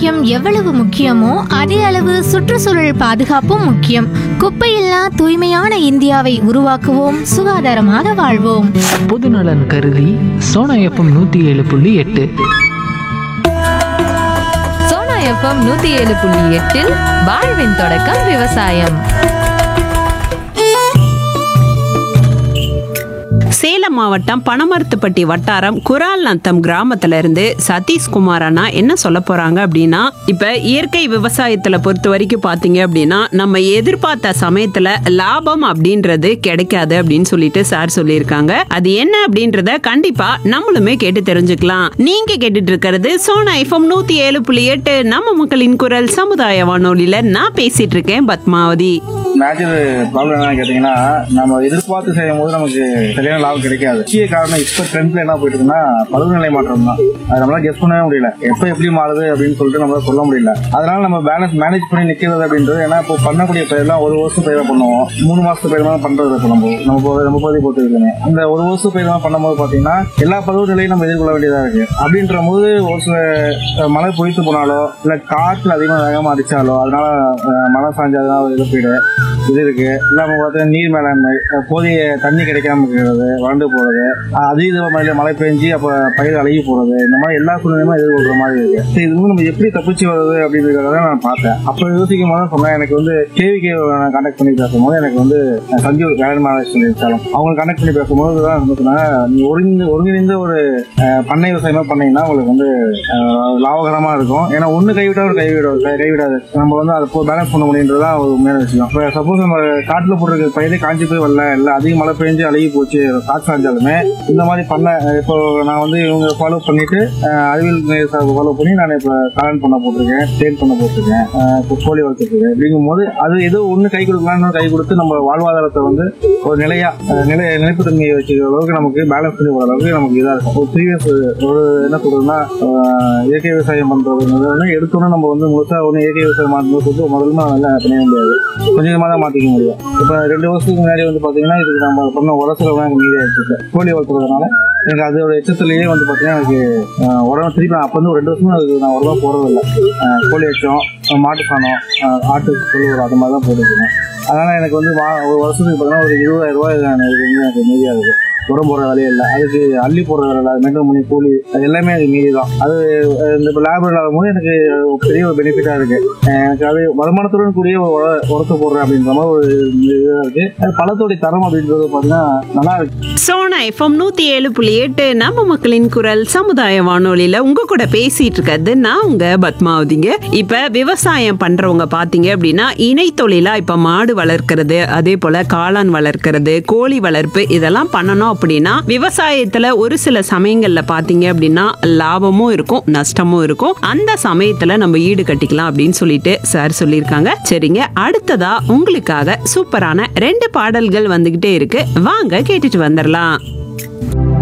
ஆரோக்கியம் எவ்வளவு முக்கியமோ அதே அளவு சுற்றுச்சூழல் பாதுகாப்பும் முக்கியம் குப்பையில்லா தூய்மையான இந்தியாவை உருவாக்குவோம் சுகாதாரமாக வாழ்வோம் பொதுநலன் கருதி சோனா எஃப்எம் நூற்றி ஏழு புள்ளி எட்டு சோனா எஃப்எம் நூத்தி ஏழு புள்ளி எட்டில் வாழ்வின் தொடக்கம் விவசாயம் சேலம் மாவட்டம் பனமரத்துப்பட்டி வட்டாரம் குரால் நத்தம் கிராமத்துல இருந்து சதீஷ்குமார் அண்ணா என்ன சொல்ல போறாங்க அப்படின்னா இப்ப இயற்கை விவசாயத்துல பொறுத்த வரைக்கும் பாத்தீங்க அப்படின்னா நம்ம எதிர்பார்த்த சமயத்துல லாபம் அப்படின்றது கிடைக்காது அப்படின்னு சொல்லிட்டு சார் சொல்லியிருக்காங்க அது என்ன அப்படின்றத கண்டிப்பா நம்மளுமே கேட்டு தெரிஞ்சுக்கலாம் நீங்க கேட்டுட்டு இருக்கிறது சோனா எஃப்எம் நூத்தி ஏழு புள்ளி எட்டு நம்ம மக்களின் குரல் சமுதாய வானொலியில நான் பேசிட்டு இருக்கேன் பத்மாவதி மேஜர் ப்ராப்ளம் என்னன்னு கேட்டீங்கன்னா நம்ம எதிர்பார்த்து செய்யும் போது நமக்கு சரியான லாபம் கிடைக்காது முக்கிய காரணம் இப்ப ட்ரெண்ட்ல என்ன போயிட்டு இருக்குன்னா பருவநிலை மாற்றம் தான் அது நம்மளால கெஸ் பண்ணவே முடியல எப்ப எப்படி மாறுது அப்படின்னு சொல்லிட்டு நம்மளால சொல்ல முடியல அதனால நம்ம பேலன்ஸ் மேனேஜ் பண்ணி நிக்கிறது அப்படின்றது ஏன்னா இப்போ பண்ணக்கூடிய பயிரெல்லாம் ஒரு வருஷம் பயிரை பண்ணுவோம் மூணு மாசத்து பயிர் தான் பண்றது இருக்கு நம்ம நம்ம போ- நம்ம பகுதி பொறுத்து இருக்குன்னு இந்த ஒரு வருஷம் பயிர் தான் பண்ணும்போது பாத்தீங்கன்னா எல்லா பருவநிலையும் நம்ம எதிர்கொள்ள வேண்டியதா இருக்கு அப்படின்ற போது ஒரு சில அஹ், மழை பொய்த்து போனாலோ இல்ல காற்றுல அதிகமா வேகமா அடிச்சாலோ அதனால அஹ், மழை சாஞ்சாதான் இழப்பீடு இது இருக்கு இல்லாம பார்த்தா நீர் மேலாண்மை அஹ் போதிய தண்ணி கிடைக்காம இருக்கிறது வறண்டு போறது அஹ் அதீத மழையில மழை பெஞ்சு அப்ப பயிர் அழுகி போறது இந்த மாதிரி எல்லா சூழ்நிலையுமே எதிர்கொள்ற மாதிரி இருக்கு சரி, இது வந்து நம்ம எப்படி தப்பிச்சு வர்றது அப்படின்றத நான் பார்த்தேன் அப்ப யோசிக்கும் போது சொன்னேன் எனக்கு வந்து கேவிகே நான் கனெக்ட் பண்ணி பேசும்போது எனக்கு வந்து அஹ், சஞ்சீவ் வேளாண் மாநில சொல்லியிருந்தாலும் அவங்க கனெக்ட் பண்ணி பேசும்போது தான் வந்து சொன்னாங்க நீ ஒருங்கிணைந்த ஒருங்கிணைந்த ஒரு அஹ், பண்ணை விவசாயமா பண்ணீங்கன்னா உங்களுக்கு வந்து அஹ், லாபகரமா இருக்கும் ஏன்னா ஒண்ணு கைவிட்டா ஒரு கைவிட கைவிடாது நம்ம வந்து அதை பேலன்ஸ் பண்ண முடியுன்றதுதான் ஒரு மேல விஷயம் இப்போ சப்போஸ் நம்ம காட்டுல போட்டிருக்க பயிரே காஞ்சி போய் வரல இல்ல அதிக மழை பெஞ்சு அழுகி போச்சு காற்று சாஞ்சாலுமே இந்த மாதிரி பண்ண இப்போ நான் வந்து இவங்க ஃபாலோ பண்ணிட்டு அஹ், அறிவியல் ஃபாலோ பண்ணி நான் இப்ப காலன் பண்ண போட்டிருக்கேன் தேன் பண்ண போட்டிருக்கேன் அஹ், இப்போ கோழி வளர்த்துருக்கேன் அப்படிங்கும் போது அது ஏதோ ஒண்ணு கை கொடுக்கலாம்னு கை கொடுத்து நம்ம வாழ்வாதாரத்தை வந்து ஒரு நிலையா அஹ், நிலை நிலைப்புத்தன்மையை வச்சுக்கிற அளவுக்கு நமக்கு பேலன்ஸ் பண்ணி போற அளவுக்கு நமக்கு இதா இருக்கும் ஒரு ப்ரீவியஸ் ஒரு என்ன சொல்றதுன்னா அஹ், இயற்கை விவசாயம் பண்றது வந்து எடுத்தோன்னே நம்ம வந்து முழுசா ஒன்று இயற்கை விவசாயம் மாற்றும்போது சொல்லிட்டு முதல்ல நல்லா பண்ண முடியாது கொஞ்சம் கொஞ்சமா தான் மாத்திக்க முடியும் இப்ப ரெண்டு வருஷத்துக்கு முன்னாடி வந்து பாத்தீங்கன்னா இதுக்கு நம்ம பண்ண உரசல தான் மீதி ஆயிடுச்சு கோழி வளர்த்துறதுனால எனக்கு அதோட எச்சத்துலயே வந்து பாத்தீங்கன்னா எனக்கு அஹ், உரம் திருப்பி நான் அப்ப வந்து ஒரு ரெண்டு வருஷமா அதுக்கு நான் உரம் போறது இல்லை கோழி எச்சம் அஹ், மாட்டு சாணம் அஹ், ஆட்டு புல் உரம் அது மாதிரி தான் போட்டுருக்கேன் அதனால எனக்கு வந்து வா- ஒரு வருஷத்துக்கு பார்த்தீங்கன்னா ஒரு இருபதாயிரம் ரூபாய் நான் இதுக்கு வந்து எனக்கு மீதியாகுது உரம் போடுற வேலையே இல்லை அதுக்கு அள்ளி போடுற வேலை இல்லை மெயின்டைன் பண்ணி கூலி அது எல்லாமே அது மீதி தான் அது அஹ், இந்த லேப் இல்லாத போது எனக்கு ஒரு பெரிய ஒரு பெனிஃபிட்டா இருக்கு அஹ், எனக்கு அது வருமானத்துடன் கூடிய ஒரு உர- உரத்தை போடுறேன் அப்படின்ற மாதிரி ஒரு இதுவா இருக்கு அது பழத்தோடைய தரம் அப்படின்றது பாத்தீங்கன்னா நல்லா இருக்கு சோனா எஃப்எம் நூத்தி ஏழு புள்ளி எட்டு நம்ம மக்களின் குரல் சமுதாய வானொலியில உங்க கூட பேசிட்டு இருக்கிறது நான் உங்க பத்மாவதிங்க இப்ப விவசாயம் பண்றவங்க பாத்தீங்க அப்படின்னா இணை தொழிலா இப்ப மாடு வளர்க்கறது அதே போல காளான் வளர்க்கறது கோழி வளர்ப்பு இதெல்லாம் பண்ணணும் அப்படின்னா விவசாயத்துல ஒரு சில சமயங்கள்ல பாத்தீங்க அப்படின்னா லாபமும் இருக்கும் நஷ்டமும் இருக்கும் அந்த சமயத்துல நம்ம ஈடு கட்டிக்கலாம் அப்படின்னு சொல்லிட்டு சார் சொல்லியிருக்காங்க சரிங்க அடுத்ததா உங்களுக்காக சூப்பரான ரெண்டு பாடல்கள் வந்துகிட்டே இருக்கு வாங்க கேட்டுட்டு வந்துடலாம்